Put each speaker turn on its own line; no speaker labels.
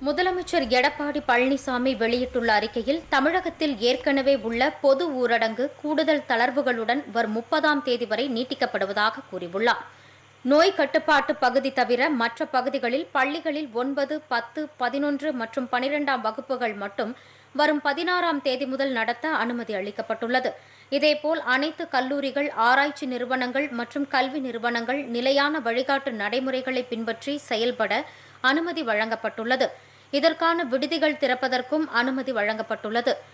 முதலமைச்சர் எடப்பாடி பழனிசாமி வெளியிட்டுள்ள அறிக்கையில் தமிழகத்தில் ஏற்கனவே உள்ள பொது ஊரடங்கு கூடுதல் தளர்வுகளுடன் வரும் முப்பதாம் தேதி வரை நீட்டிக்கப்படுவதாக கூறியுள்ளார் நோய் கட்டுப்பாட்டு பகுதி தவிர மற்ற பகுதிகளில் பள்ளிகளில் ஒன்பது பத்து பதினொன்று மற்றும் பனிரெண்டாம் வகுப்புகள் மட்டும் வரும் பதினாறாம் தேதி முதல் நடத்த அனுமதி அளிக்கப்பட்டுள்ளது இதேபோல் அனைத்து கல்லூரிகள் ஆராய்ச்சி நிறுவனங்கள் மற்றும் கல்வி நிறுவனங்கள் நிலையான வழிகாட்டு நடைமுறைகளை பின்பற்றி செயல்பட அனுமதி வழங்கப்பட்டுள்ளது இதற்கான விடுதிகள் திறப்பதற்கும் அனுமதி வழங்கப்பட்டுள்ளது